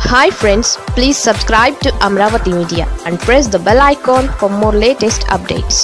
hi friends please subscribe to Amaravati media and press the bell icon for more latest updates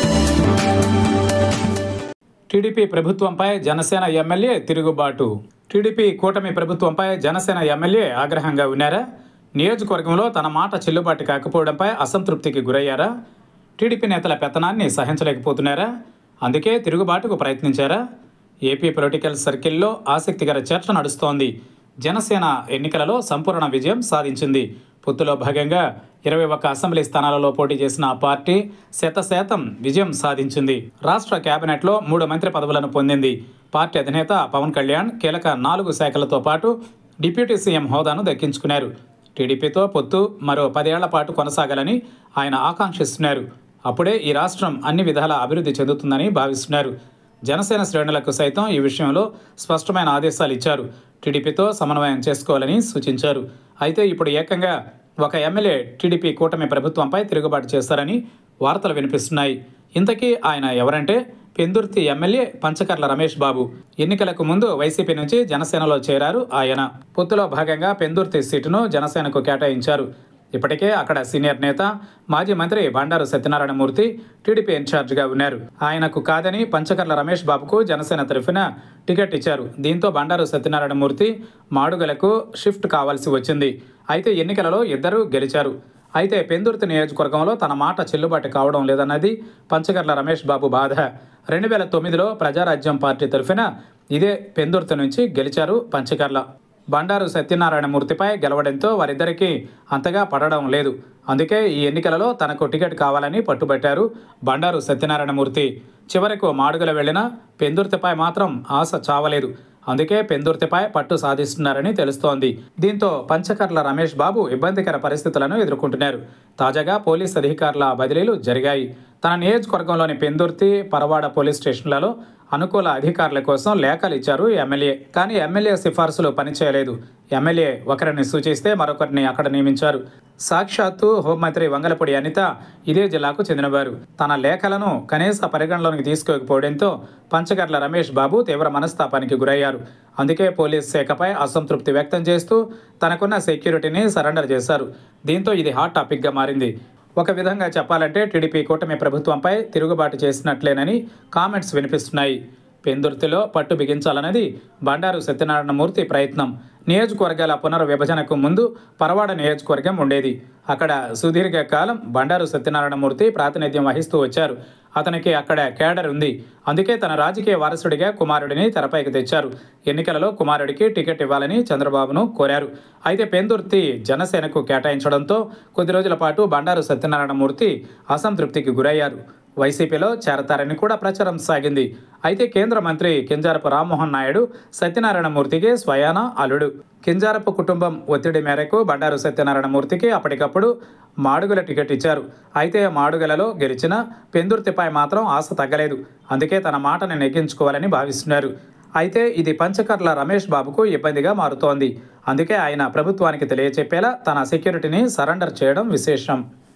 TDP ప్రభుత్వంపై Janasena MLA తిరుగుబాటు TDP కూటమి ప్రభుత్వంపై Janasena MLA ఆగ్రహంగా ఉన్నారా నియోజకవర్గంలో తన మాట చెల్లుబాటు కాకపోవడంపై అసంతృప్తికి గురయ్యారా టీడీపీ నేతల పెత్తనాన్ని సహించలేకపోతున్నారా అందుకే తిరుగుబాటుకు ప్రయత్నించారా ఏపీ పొలిటికల్ సర్కిల్లో ఆసక్తికర చర్చ నడుస్తోంది జనసేన ఎన్నికలలో సంపూర్ణ విజయం సాధించింది పొత్తులో భాగంగా ఇరవై ఒక్క అసెంబ్లీ స్థానాలలో పోటీ చేసిన ఆ పార్టీ శత శాతం విజయం సాధించింది రాష్ట్ర కేబినెట్లో మూడు మంత్రి పదవులను పొందింది పార్టీ అధినేత పవన్ కళ్యాణ్ కీలక నాలుగు శాఖలతో పాటు డిప్యూటీ సీఎం హోదాను దక్కించుకున్నారు టీడీపీతో పొత్తు మరో పదేళ్ల పాటు కొనసాగాలని ఆయన ఆకాంక్షిస్తున్నారు అప్పుడే ఈ రాష్ట్రం అన్ని విధాల అభివృద్ధి చెందుతుందని భావిస్తున్నారు జనసేన శ్రేణులకు సైతం ఈ విషయంలో స్పష్టమైన ఆదేశాలు ఇచ్చారు టీడీపీతో సమన్వయం చేసుకోవాలని సూచించారు అయితే ఇప్పుడు ఏకంగా ఒక ఎమ్మెల్యే టీడీపీ కూటమి ప్రభుత్వంపై తిరుగుబాటు చేస్తారని వార్తలు వినిపిస్తున్నాయి ఇంతకీ ఆయన ఎవరంటే పెందుర్తి ఎమ్మెల్యే పంచకర్ల రమేష్ బాబు ఎన్నికలకు ముందు వైసీపీ నుంచి జనసేనలో చేరారు ఆయన పొత్తులో భాగంగా పెందుర్తి సీటును జనసేనకు కేటాయించారు ఇప్పటికే అక్కడ సీనియర్ నేత మాజీ మంత్రి బండారు సత్యనారాయణమూర్తి టీడీపీ ఇన్ఛార్జిగా ఉన్నారు ఆయనకు కాదని పంచకర్ల రమేష్ బాబుకు జనసేన తరఫున టికెట్ ఇచ్చారు దీంతో బండారు సత్యనారాయణమూర్తి మాడుగలకు షిఫ్ట్ కావాల్సి వచ్చింది అయితే ఎన్నికలలో ఇద్దరు గెలిచారు అయితే పెందుర్తి నియోజకవర్గంలో తన మాట చెల్లుబాటు కావడం లేదన్నది పంచకర్ల రమేష్ బాబు బాధ రెండు వేల తొమ్మిదిలో ప్రజారాజ్యం పార్టీ తరఫున ఇదే పెందుర్తి నుంచి గెలిచారు పంచకర్ల బండారు సత్యనారాయణమూర్తిపై గెలవడంతో వారిద్దరికీ అంతగా పడడం లేదు అందుకే ఈ ఎన్నికలలో తనకు టికెట్ కావాలని పట్టుబట్టారు బండారు సత్యనారాయణమూర్తి చివరకు మాడుగుల వెళ్లిన పెందుర్తిపై మాత్రం ఆశ చావలేదు అందుకే పెందుర్తిపై పట్టు సాధిస్తున్నారని తెలుస్తోంది దీంతో పంచకర్ల రమేష్ బాబు ఇబ్బందికర పరిస్థితులను ఎదుర్కొంటున్నారు తాజాగా పోలీస్ అధికారుల బదిలీలు జరిగాయి తన నియోజకవర్గంలోని పెందుర్తి పరవాడ పోలీస్ స్టేషన్లలో అనుకూల అధికారుల కోసం లేఖలు ఇచ్చారు ఎమ్మెల్యే కానీ ఎమ్మెల్యే సిఫార్సులు పనిచేయలేదు ఎమ్మెల్యే ఒకరిని సూచిస్తే మరొకరిని అక్కడ నియమించారు సాక్షాత్తు హోంమంత్రి వంగలపూడి అనిత ఇదే జిల్లాకు చెందినవారు తన లేఖలను కనీస పరిగణలోకి తీసుకోకపోవడంతో పంచగర్ల రమేష్ బాబు తీవ్ర మనస్తాపానికి గురయ్యారు అందుకే పోలీస్ శాఖపై అసంతృప్తి వ్యక్తం చేస్తూ తనకున్న సెక్యూరిటీని సరెండర్ చేశారు దీంతో ఇది హాట్ టాపిక్గా మారింది ఒక విధంగా చెప్పాలంటే టీడీపీ కూటమి ప్రభుత్వంపై తిరుగుబాటు చేసినట్లేనని కామెంట్స్ వినిపిస్తున్నాయి పెందుర్తిలో పట్టు బిగించాలన్నది బండారు సత్యనారాయణమూర్తి ప్రయత్నం నియోజకవర్గాల పునర్విభజనకు ముందు పరవాడ నియోజకవర్గం ఉండేది అక్కడ సుదీర్ఘ కాలం బండారు సత్యనారాయణమూర్తి ప్రాతినిధ్యం వహిస్తూ వచ్చారు అతనికి అక్కడ కేడర్ ఉంది అందుకే తన రాజకీయ వారసుడిగా కుమారుడిని తెరపైకి తెచ్చారు ఎన్నికలలో కుమారుడికి టికెట్ ఇవ్వాలని చంద్రబాబును కోరారు అయితే పెందుర్తి జనసేనకు కేటాయించడంతో కొద్ది రోజుల పాటు బండారు సత్యనారాయణమూర్తి అసంతృప్తికి గురయ్యారు వైసీపీలో చేరతారని కూడా ప్రచారం సాగింది అయితే కేంద్ర మంత్రి కింజారపు రామ్మోహన్ నాయుడు సత్యనారాయణమూర్తికి స్వయాన అల్లుడు కింజారపు కుటుంబం ఒత్తిడి మేరకు బండారు సత్యనారాయణమూర్తికి అప్పటికప్పుడు మాడుగుల టికెట్ ఇచ్చారు అయితే మాడుగులలో గెలిచిన పెందుర్తిపై మాత్రం ఆశ తగ్గలేదు అందుకే తన మాటని నెగ్గించుకోవాలని భావిస్తున్నారు అయితే ఇది పంచకర్ల రమేష్ బాబుకు ఇబ్బందిగా మారుతోంది అందుకే ఆయన ప్రభుత్వానికి తెలియచెప్పేలా తన సెక్యూరిటీని సరెండర్ చేయడం విశేషం